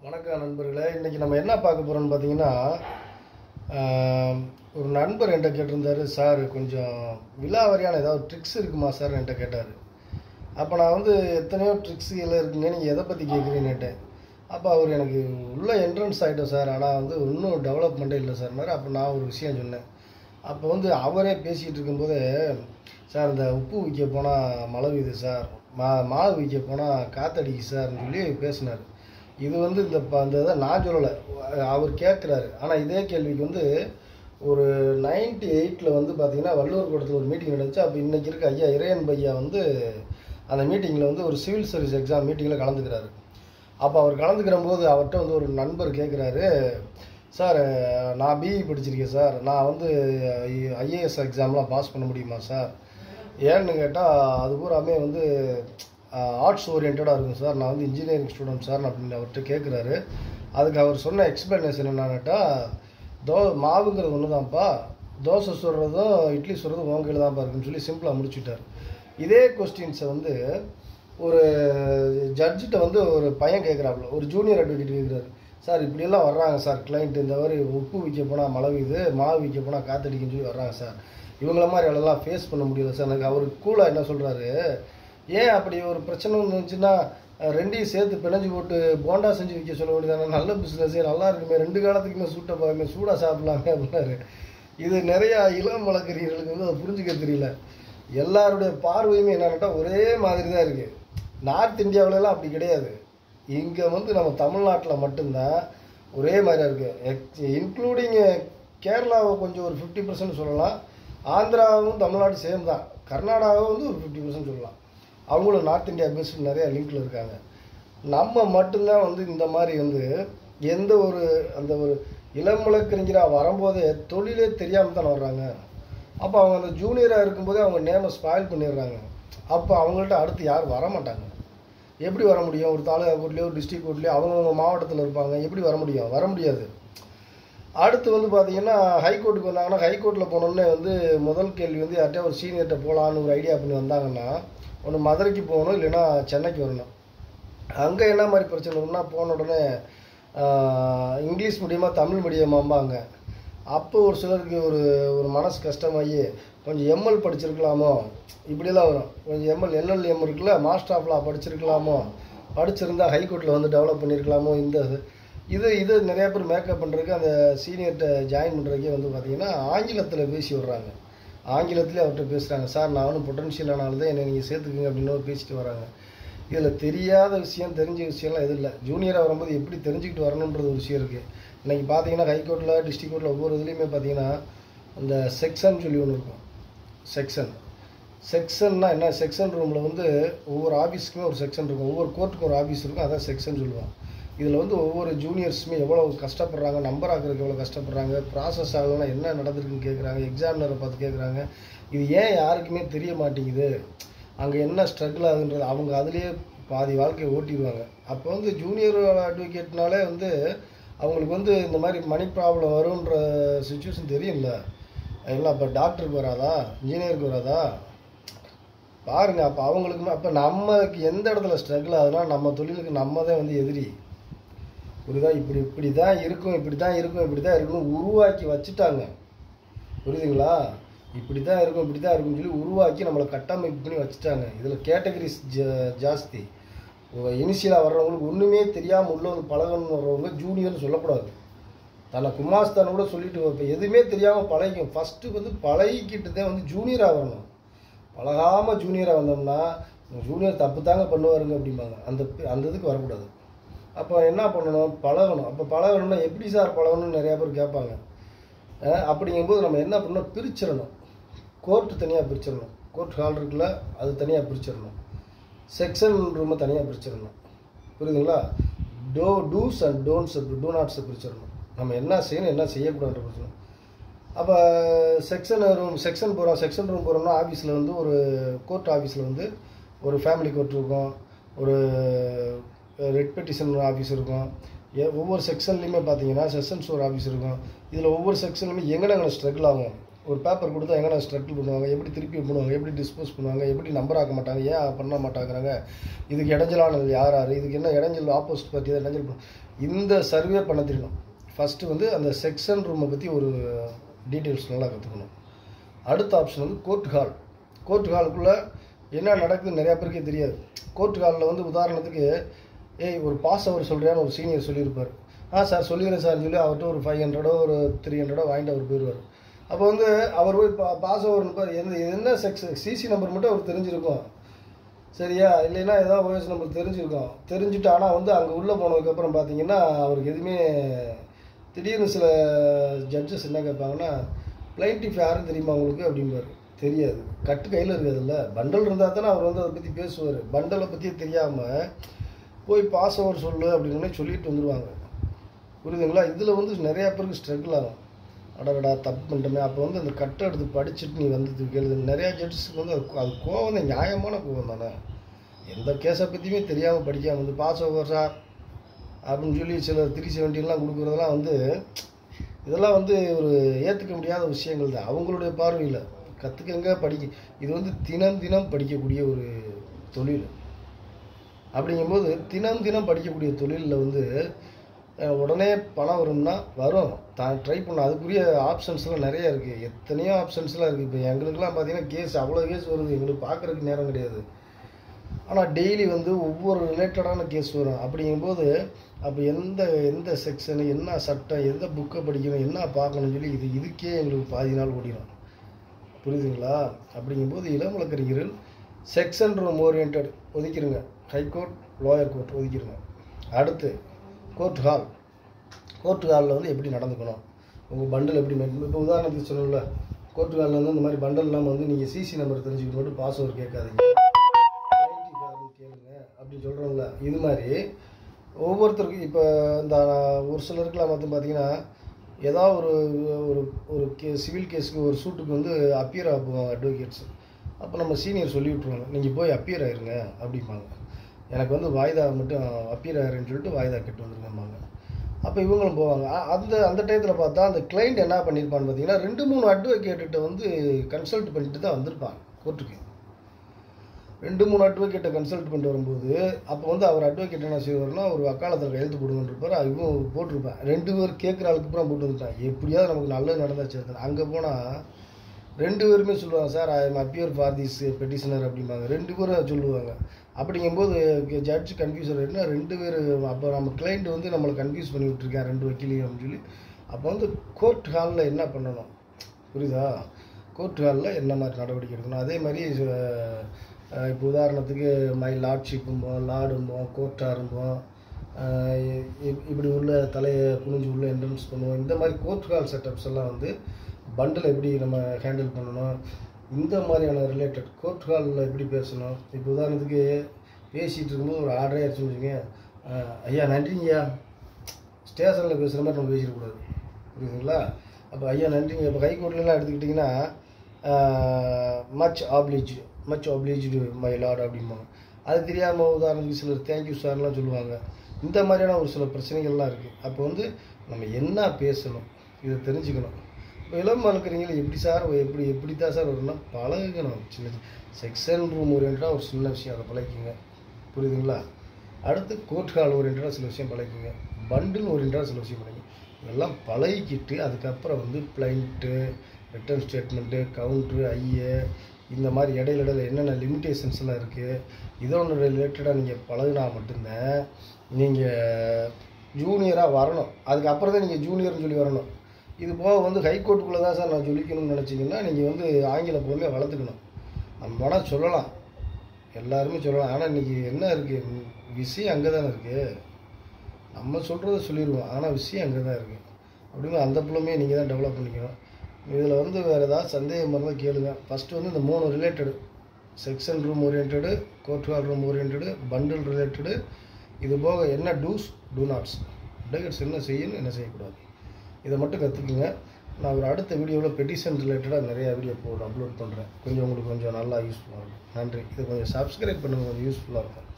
வணக்கம் நண்பர்களே இன்றைக்கி நம்ம என்ன பார்க்க போகிறோம்னு பார்த்தீங்கன்னா ஆம், ஒரு நண்பர் என்கிட்ட கேட்டிருந்தாரு சார் கொஞ்சம் விலாவரியான ஏதாவது ட்ரிக்ஸ் இருக்குமா சார் என்கிட்ட கேட்டார் அப்போ நான் வந்து எத்தனையோ ட்ரிக்ஸ் எல்லாம் இருக்குங்க நீங்கள் எதை பற்றி கேட்குறீங்கன்னுட்டு அப்போ அவர் எனக்கு உள்ளே என்ட்ரன்ஸ் ஆகிட்டோம் சார் ஆனால் வந்து இன்னும் டெவலப்மெண்ட்டே இல்லை சார் அப்போ நான் ஒரு விஷயம் சொன்னேன் அப்போ வந்து அவரே பேசிகிட்டு இருக்கும்போது சார் இந்த உப்பு விற்க போனால் மழை பெய்யுது சார் மா மாவு விற்க போனால் காத்தடிக்கு சார்னு சொல்லி பேசினார் இது வந்து இந்த ப- இந்த இதை நான் சொல்லலை அவர் கேட்குறாரு ஆனால் இதே கேள்விக்கு வந்து ஒரு நைன்டி எயிட்டில் வந்து பார்த்தீங்கன்னா வள்ளுவர் கூடத்தில் ஒரு மீட்டிங் நடந்துச்சு அப்போ இன்றைக்கி இருக்க ஐயா இறையன் பையா வந்து அந்த மீட்டிங்கில் வந்து ஒரு சிவில் சர்வீஸ் எக்ஸாம் மீட்டிங்கில் கலந்துக்கிறாரு அப்போ அவர் கலந்துக்கிற போது அவர்கிட்ட வந்து ஒரு நண்பர் கேட்குறாரு சார் நான் பிஇ படிச்சிருக்கேன் சார் நான் வந்து ஐஏஎஸ் எக்ஸாம்லாம் பாஸ் பண்ண முடியுமா சார் ஏன்னு கேட்டால் அது பூராமே வந்து ஆர்ட்ஸ் ஓரியன்டாக இருக்கும் சார் நான் வந்து இன்ஜினியரிங் ஸ்டூடெண்ட் சார் அப்படின்னு அவர்கிட்ட கேட்குறாரு அதுக்கு அவர் சொன்ன எக்ஸ்பிளனேஷன் என்னன்னு கேட்டால் தோ மாவுங்கிறது ஒன்று தான்ப்பா தோசை சுடுறதும் இட்லி சுடுறதும் உன் கையில் தான்ப்பா இருக்குன்னு சொல்லி சிம்பிளாக முடிச்சுட்டார் இதே கொஸ்டின்ஸை வந்து ஒரு ஜட்ஜிட்ட வந்து ஒரு பையன் கேட்குறாப்புல ஒரு ஜூனியர் அட்வொகேட் கேட்குறாரு சார் இப்படியெல்லாம் வர்றாங்க சார் கிளைண்ட் இந்த மாதிரி உப்பு விற்க போனால் மழை பெய்யுது மாவு விற்க போனால் காத்தடிக்குன்னு சொல்லி வர்றாங்க சார் இவங்கள மாதிரி எல்லாம் ஃபேஸ் பண்ண முடியல சார் எனக்கு அவர் கூலாக என்ன சொல்கிறாரு ஏன் அப்படி ஒரு பிரச்சனை இருந்துச்சுன்னா அஹ், ரெண்டையும் சேர்த்து பிணைஞ்சு போட்டு போண்டா செஞ்சு விற்க சொல்ல வேண்டியதானே நல்ல பிஸ்னஸே நல்லா இருக்குமே ரெண்டு காலத்துக்குமே சூட்டை போகாமே சூடாக சாப்பிடலாமே அப்படின்னாரு இது நிறையா இளம் வழக்கறிஞர்களுக்கு வந்து அதை புரிஞ்சுக்க தெரியல எல்லாருடைய பார்வையுமே என்னன்னா ஒரே மாதிரி தான் இருக்குது நார்த் இந்தியாவிலலாம் அப்படி கிடையாது இங்கே வந்து நம்ம தமிழ்நாட்டில் மட்டும்தான் ஒரே மாதிரியா இருக்குது இன்க்ளூடிங் கேரளாவை கொஞ்சம் ஒரு ஃபிஃப்டி பர்சன்ட் சொல்லலாம் ஆந்திராவும் தமிழ்நாடு சேம் தான் கர்நாடகாவும் வந்து ஒரு ஃபிஃப்டி பர்சன்ட் சொல்லலாம் அவங்களும் நார்த் இந்தியா பேஸ்டு நிறைய லிங்க்ல இருக்காங்க நம்ம மட்டும்தான் வந்து இந்த மாதிரி வந்து எந்த ஒரு அந்த ஒரு இளம் வழக்கறிஞராக வரும்போதே தொழிலே தெரியாமல் தானே வர்றாங்க அப்போ அவங்க அந்த ஜூனியராக இருக்கும்போதே அவங்க நேமை ஸ்பாயில் பண்ணிடுறாங்க அப்போ அவங்கள்ட்ட அடுத்து யாரும் வர மாட்டாங்க எப்படி வர முடியும் ஒரு தாலுகா கோர்ட்லேயோ ஒரு டிஸ்ட்ரிக்ட் கோர்ட்லேயோ அவங்கவுங்க மாவட்டத்தில் இருப்பாங்க எப்படி வர முடியும் வர முடியாது அடுத்து வந்து பார்த்தீங்கன்னா ஹைகோர்ட்டுக்கு வந்தாங்கன்னா ஹைகோர்ட்டில் போனோன்னே வந்து முதல் கேள்வி வந்து யார்கிட்டயா ஒரு சீனியர்கிட்ட போகலான்னு ஒரு ஐடியா பண்ணி வந்தாங்கன்னா ஒன்று மதுரைக்கு போகணும் இல்லைன்னா சென்னைக்கு வரணும் அங்கே என்ன மாதிரி பிரச்சனை வரும்னா போன உடனே ஆஹ், இங்கிலீஷ் மீடியமா தமிழ் மீடியமாம்பாங்க அப்போ ஒரு சிலருக்கு ஒரு ஒரு மனசு கஷ்டமாகி கொஞ்சம் எம்எல் படிச்சிருக்கலாமோ இப்படியெல்லாம் வரும் கொஞ்சம் எம்எல் எல்எல்எம் இருக்குல்ல மாஸ்டர் ஆஃப் லா படிச்சிருக்கலாமோ படிச்சிருந்தா ஹைகோர்ட்டில் வந்து டெவலப் பண்ணியிருக்கலாமோ இந்த இது இது நிறைய பேர் மேக்கப் பண்ணுறதுக்கு அந்த சீனியர்கிட்ட ஜாயின் பண்ணுறதுக்கே வந்து பார்த்தீங்கன்னா ஆங்கிலத்தில் பேசி விட்றாங்க ஆங்கிலத்திலே அவர்கிட்ட பேசுகிறாங்க சார் நான் ஒன்றும் பொட்டன்ஷியலானால தான் என்னை நீங்கள் சேர்த்துக்குங்க அப்படின்னு பேசிட்டு வராங்க இதில் தெரியாத விஷயம் தெரிஞ்ச விஷயம்லாம் எதுவும் இல்லை ஜூனியராக வரும்போது எப்படி தெரிஞ்சுக்கிட்டு வரணுன்றது ஒரு விஷயம் இருக்குது இன்றைக்கி பார்த்தீங்கன்னா ஹைகோர்ட்டில் டிஸ்ட்ரிக் கோர்ட்டில் ஒவ்வொரு இதுலேயுமே பார்த்தீங்கன்னா இந்த செக்ஷன் சொல்லி ஒன்று இருக்கும் செக்ஷன் செக்ஷன்னா என்ன செக்ஷன் ரூமில் வந்து ஒவ்வொரு ஆஃபீஸுக்குமே ஒரு செக்ஷன் இருக்கும் ஒவ்வொரு கோர்ட்டுக்கும் ஒரு ஆஃபீஸ் இருக்கும் அதான் செக்ஷன் சொல்லுவோம் இதில் வந்து ஒவ்வொரு ஜூனியர்ஸுமே எவ்வளோ கஷ்டப்படுறாங்க நம்பர் ஆக்குறதுக்கு எவ்வளோ கஷ்டப்படுறாங்க ப்ராசஸ் ஆகலைன்னா என்ன நடந்திருக்குன்னு கேட்குறாங்க எக்ஸாமினரை பார்த்து கேட்குறாங்க இது ஏன் யாருக்குமே தெரிய மாட்டேங்குது அங்கே என்ன ஸ்ட்ரகிள் ஆகுன்றது அவங்க அதுலேயே பாதி வாழ்க்கையை ஓட்டிடுவாங்க அப்போ வந்து ஜூனியர் அட்வொகேட்னாலே வந்து அவங்களுக்கு வந்து இந்த மாதிரி மணி ப்ராப்ளம் வரும்ன்ற சுச்சுவேஷன் தெரியும்ல எல்லாம் இப்போ டாக்டருக்கு வராதா இன்ஜினியருக்கு வராதா பாருங்க அப்போ அவங்களுக்குமே அப்போ நமக்கு எந்த இடத்துல ஸ்ட்ரகிள் ஆகுதுன்னா நம்ம தொழிலுக்கு நம்ம தான் வந்து எதிரி புரியுதா இப்படி இப்படி தான் இருக்கும் இப்படி தான் இருக்கும் இப்படி தான் இருக்கும்னு உருவாக்கி வச்சுட்டாங்க புரியுதுங்களா இப்படி தான் இருக்கும் இப்படி தான் இருக்கும்னு சொல்லி உருவாக்கி நம்மளை கட்டமைப்பு பண்ணி வச்சுட்டாங்க இதில் கேட்டகரிஸ் ஜாஸ்தி இனிஷியலாக வர்றவங்களுக்கு ஒன்றுமே தெரியாமல் உள்ள வந்து பழகணும்னு வர்றவங்க ஜூனியர்னு சொல்லக்கூடாது தன்னை குமாஸ்தான் கூட சொல்லிட்டு இப்போ எதுவுமே தெரியாமல் பழகிக்கும் ஃபஸ்ட்டு வந்து பழகிக்கிட்டு தான் வந்து ஜூனியராக வரணும் பழகாமல் ஜூனியராக வந்தோம்னா ஜூனியர் தப்பு தாங்க பண்ணுவாருங்க அப்படிம்பாங்க அந்த அந்த இதுக்கு வரக்கூடாது அப்போ என்ன பண்ணணும் பழகணும் அப்போ பழகணும்னா எப்படி சார் பழகணும்னு நிறையா பேர் கேட்பாங்க அஹ் அப்படிங்கும்போது நம்ம என்ன பண்ணணும் பிரிச்சிடணும் கோர்ட்டு தனியாக பிரிச்சிடணும் கோர்ட் ஹால் இருக்குல்ல அது தனியாக பிரிச்சிடணும் செக்ஷன் ரூமை தனியாக பிரிச்சிடணும் புரியுதுங்களா do dos and don'ts do நாட்ஸை பிரிச்சிடணும் நம்ம என்ன செய்யணும் என்ன செய்யக்கூடாதுன்ற பிரச்சனை அப்போ செக்ஷன் ரூம் செக்ஷன் போகிறோம் செக்ஷன் ரூம் போகிறோம்னா ஆஃபீஸில் வந்து ஒரு கோர்ட் ஆஃபீஸில் வந்து ஒரு ஃபேமிலி கோர்ட் இருக்கும் ஒரு ரெட் பெட்டிஷன் ஆஃபீஸ் இருக்கும் ஏ- ஒவ்வொரு செக்ஷன்லையுமே பார்த்தீங்கன்னா செஷன்ஸ் ஒரு ஆஃபீஸ் இருக்கும் இதில் ஒவ்வொரு செக்ஷன்லையுமே எங்கெங்க ஸ்ட்ரகிள் ஆகும் ஒரு பேப்பர் கொடுத்தா எங்கே ஸ்ட்ரகிள் பண்ணுவாங்க எப்படி திருப்பி பண்ணுவாங்க எப்படி டிஸ்போஸ் பண்ணுவாங்க எப்படி நம்பர் ஆக்க மாட்டாங்க ஏன் பண்ண மாட்டாங்கிறாங்க இதுக்கு இடைஞ்சலானது யார் யார் இதுக்கு என்ன இடைஞ்சல் ஆப்போசிட் பார்ட்டி தான் இடைஞ்சல் பண்ண- இந்த சர்வே பண்ண தெரியணும் ஃபஸ்ட்டு வந்து அந்த செக்ஷன் ரூமை பற்றி ஒரு டீட்டெயில்ஸ் நல்லா கற்றுக்கணும் அடுத்த ஆப்ஷன் வந்து கோர்ட் ஹால் கோர்ட் ஹாலுக்குள்ளே என்ன நடக்குதுன்னு நிறையா பேருக்கே தெரியாது கோர்ட் ஹாலில் வந்து உதாரணத்துக்கு ஏய் ஒரு பாஸ் அவர் சொல்கிறியான்னு ஒரு சீனியர் சொல்லியிருப்பார் ஆ சார் சொல்லிடுறேன் சார் சொல்லி அவர்கிட்ட ஒரு ஃபைவ் ஹண்ட்ரடோ ஒரு த்ரீ ஹண்ட்ரடோ வாங்கிட்டு அவர் போயிடுவார் அப்போ வந்து அவர் போய் பா பாஸ் ஓவர் இருப்பார் எந்த என்ன செக்ஸ் சிசி நம்பர் மட்டும் அவர் தெரிஞ்சிருக்கும் சரியா இல்லைன்னா ஏதாவது ஓஎஸ் நம்பர் தெரிஞ்சிருக்கும் தெரிஞ்சுட்டு ஆனால் வந்து அங்கே உள்ளே போனதுக்கப்புறம் பார்த்தீங்கன்னா அவருக்கு எதுவுமே திடீர்னு சில ஜட்ஜஸ் என்ன கேட்பாங்கன்னா பிளைண்டிஃப் யாரும் தெரியுமா உங்களுக்கு அப்படிம்பாரு தெரியாது கட்டு கையில் இருக்காதுல்ல பண்டல் இருந்தால் தானே அவர் வந்து அதை பற்றி பேசுவார் பண்டலை பற்றி தெரியாமல் போய் பாஸ் ஓவர் சொல்லு அப்படின்னு சொல்லிட்டு வந்துடுவாங்க புரியுதுங்களா இதில் வந்து நிறையா பேருக்கு ஸ்ட்ரகிள் ஆகும் அடடா தப்பு பண்ணிட்டோமே அப்போ வந்து அந்த கட்டை எடுத்து படிச்சுட்டு நீ வந்து கேளுது நிறையா ஜட்ஜஸ்க்கு வந்து அது அது கோவம் தான் நியாயமான கோவம் தானே எந்த கேஸை பற்றியுமே தெரியாமல் படிக்காமல் வந்து பாஸ் ஓவர் சார் அப்படின்னு சொல்லி சில த்ரீ செவன்ட்டின்லாம் கொடுக்குறதெல்லாம் வந்து இதெல்லாம் வந்து ஒரு ஏற்றுக்க முடியாத விஷயங்கள் தான் அவங்களுடைய பார்வையில் கற்றுக்கங்க படிக்க இது வந்து தினம் தினம் படிக்கக்கூடிய ஒரு தொழில் அப்படிங்கும்போது தினம் தினம் படிக்கக்கூடிய தொழிலில் வந்து அஹ், உடனே பணம் வரும்னா வரும் தான் ட்ரை பண்ண அதுக்குரிய ஆப்ஷன்ஸ்லாம் நிறைய இருக்குது எத்தனையோ ஆப்ஷன்ஸ்லாம் இருக்குது இப்போ எங்களுக்குலாம் பார்த்தீங்கன்னா கேஸ் அவ்வளோ கேஸ் வருது எங்களுக்கு பார்க்குறதுக்கு நேரம் கிடையாது ஆனால் டெய்லி வந்து ஒவ்வொரு ரிலேட்டடான கேஸ் வரும் அப்படிங்கும்போது அப்போ எந்த எந்த செக்ஷனு என்ன சட்டம் எந்த புக்கை படிக்கணும் என்ன பார்க்கணும்னு சொல்லி இது இதுக்கே எங்களுக்கு பாதி நாள் ஓடிடும் புரியுதுங்களா அப்படிங்கும்போது இளம் வழக்கறிஞர்கள் செக்ஷன் ரூம் ஓரியன்ட் ஒதுக்கிடுங்க ஹைகோர்ட் லோயர் கோர்ட் ஒதுக்கிடுங்க அடுத்து கோர்ட் ஹால் கோர்ட் ஹாலில் வந்து எப்படி நடந்துக்கணும் உங்கள் பண்டல் எப்படி மெயின் இப்போ உதாரணத்துக்கு சொல்லணும்ல கோர்ட் ஹாலில் வந்து இந்த மாதிரி பண்டல் இல்லாமல் வந்து நீங்கள் சிசி நம்பர் தெரிஞ்சுக்கிட்டு மட்டும் பாஸ்வேர்டு கேட்காதீங்க ஐடென்டிஃபை கேளுங்க அப்படின்னு சொல்கிறோம்ல இது மாதிரி ஒவ்வொருத்தருக்கும் இப்போ இந்த ஒரு சிலருக்குலாம் வந்து பார்த்தீங்கன்னா ஏதாவது ஒரு ஒரு ஒரு கே சிவில் கேஸுக்கு ஒரு சூட்டுக்கு வந்து அப்பியர் ஆகுவாங்க அட்வொகேட்ஸ் அப்போ நம்ம சீனியர் சொல்லி விட்ருவாங்க நீங்கள் போய் அப்பியர் ஆயிருங்க அப்படிம்பாங்க எனக்கு வந்து வாய்தா மட்டும் அப்பியர் ஆயிருன்னு சொல்லிட்டு வாய்தா கட்டு வந்துருங்கம்பாங்க அப்போ இவங்களும் போவாங்க அ- அந்த அந்த டயத்தில் பார்த்தா அந்த கிளைண்ட் என்ன பண்ணியிருப்பான்னு பார்த்தீங்கன்னா ரெண்டு மூணு அட்வொகேட்டுகிட்ட வந்து கன்சல்ட் பண்ணிட்டு தான் வந்திருப்பாங்க கோர்ட்டுக்கு ரெண்டு மூணு அட்வொகேட்டை கன்சல்ட் பண்ணிட்டு வரும்போது அப்போ வந்து அவர் அட்வொகேட் என்ன செய்வார்னா ஒரு வக்காலத்தில் கையெழுத்து போடுங்கன்னு இருப்பார் இவன் போட்டிருப்பேன் ரெண்டு பேர் கேட்குற ஆளுக்கு அப்புறம் போட்டு வந்துட்டான் எப்படியாவது நமக்கு நல்லது நடந்தாச்சு அங்கே போனால் ரெண்டு பேருமே சொல்லுவாங்க sir I am appear for this petitioner அப்படிம்பாங்க ரெண்டு பேரும் சொல்லுவாங்க அப்படிங்கும்போது ஜட்ஜ் கன்ஃபியூஸ் என்ன ரெண்டு பேர் அப்போ நம்ம கிளைண்ட் வந்து நம்மளை கன்ஃபியூஸ் பண்ணி விட்டுருக்கேன் ரெண்டு வக்கீலையும் அப்படின்னு சொல்லி அப்போ வந்து கோர்ட் ஹாலில் என்ன பண்ணணும் புரியுதா கோர்ட் ஹாலில் என்ன மாதிரி நடவடிக்கை எடுக்கணும் அதே மாதிரி அஹ், இப்போ உதாரணத்துக்கு மை லார்ட்ஷிப்பும்போம் லாடும்போம் கோர்ட்டாரும்போம் இப்படி உள்ள தலையை குனிஞ்சு உள்ள என்ட்ரன்ஸ் பண்ணுவோம் இந்த மாதிரி கோர்ட் ஹால் செட்டப்ஸ் எல்லாம் வந்து பண்டில் எப்படி நம்ம ஹேண்டில் பண்ணணும் இந்த மாதிரியான ரிலேட்டட் கோர்ட் ஹாலில் எப்படி பேசணும் இப்போ உதாரணத்துக்கு பேசிகிட்டு இருக்கும்போது ஒரு ஆர்டரே ஆச்சுன்னு வச்சுங்க அஹ், ஐயா நன்றிங்கய்யா ஸ்டேஷனில் பேசுகிற மாதிரி நம்ம பேசிடக்கூடாது புரியுதுங்களா அப்போ ஐயா நன்றிங்க இப்போ ஹைகோர்ட்லலாம் எடுத்துக்கிட்டிங்கன்னா much oblige much obliged my lord அப்படிம்பாங்க அது தெரியாமல் உதாரணத்துக்கு சிலர் தேங்க்யூ சார்லாம் சொல்லுவாங்க இந்த மாதிரியான ஒரு சில பிரச்சனைகள்லாம் இருக்குது அப்போ வந்து நம்ம என்ன பேசணும் இதை தெரிஞ்சுக்கணும் இப்போ இளம் வளர்க்குறீங்களா எப்படி சார் எப்படி எப்படி தான் சார் வரும்னா பழகணும் சின்ன செக்ஷன் ரூம் ஓரியன்டாக ஒரு சின்ன விஷயம் அதை பழகிக்கங்க புரியுதுங்களா அடுத்து கோர்ட் ஹால் ஓரியன்டாக சில விஷயம் பழகிக்கங்க பண்டில் ஓரியன்டாக சில விஷயம் பழகிங்க இதெல்லாம் பழகிக்கிட்டு அதுக்கப்புறம் வந்து plaint written statement counter IA இந்த மாதிரி இடையில இடையில என்னென்ன லிமிட்டேஷன்ஸ் எல்லாம் இருக்குது இதோட ரிலேட்டடாக நீங்கள் பழகுனா மட்டும்தான் நீங்கள் ஜூனியராக வரணும் அதுக்கப்புறம் தான் நீங்கள் ஜூனியர்னு சொல்லி வரணும் இது போக வந்து ஹைகோர்ட்டுக்குள்ளே தான் சார் நான் சொல்லிக்கணும்னு நினச்சிங்கன்னா நீங்கள் வந்து ஆங்கில பொறுமையை வளர்த்துக்கணும் நம்ம வேணால் சொல்லலாம் எல்லாருமே சொல்லலாம் ஆனால் இன்றைக்கி என்ன இருக்குது விஷயம் அங்கே தானே இருக்குது நம்ம சொல்கிறத சொல்லிடுவோம் ஆனால் விஷயம் அங்கே தான் இருக்குது அப்படிங்க அந்த புலமையை நீங்கள் தான் டெவலப் பண்ணிக்கணும் இதில் வந்து வேறு ஏதாவது சந்தேகம் இருந்தால் கேளுங்க ஃபஸ்ட்டு வந்து இந்த மூணு related section room orient court hall room orient bundle related இது போக என்ன டூஸ் டூ நாட்ஸ் அட்வொகேட்ஸ் என்ன செய்யணும் என்ன செய்யக்கூடாது இதை மட்டும் கற்றுக்குங்க நான் ஒரு அடுத்த வீடியோவில் பெட்டிஷன் ரிலேட்டடாக நிறையா வீடியோ போட அப்லோட் பண்ணுறேன் கொஞ்சம் உங்களுக்கு கொஞ்சம் நல்லா யூஸ்ஃபுல்லாக இருக்கும் நன்றி இது கொஞ்சம் சப்ஸ்கிரைப் பண்ணுங்கள் கொஞ்சம் யூஸ்ஃபுல்லாக இருக்கும்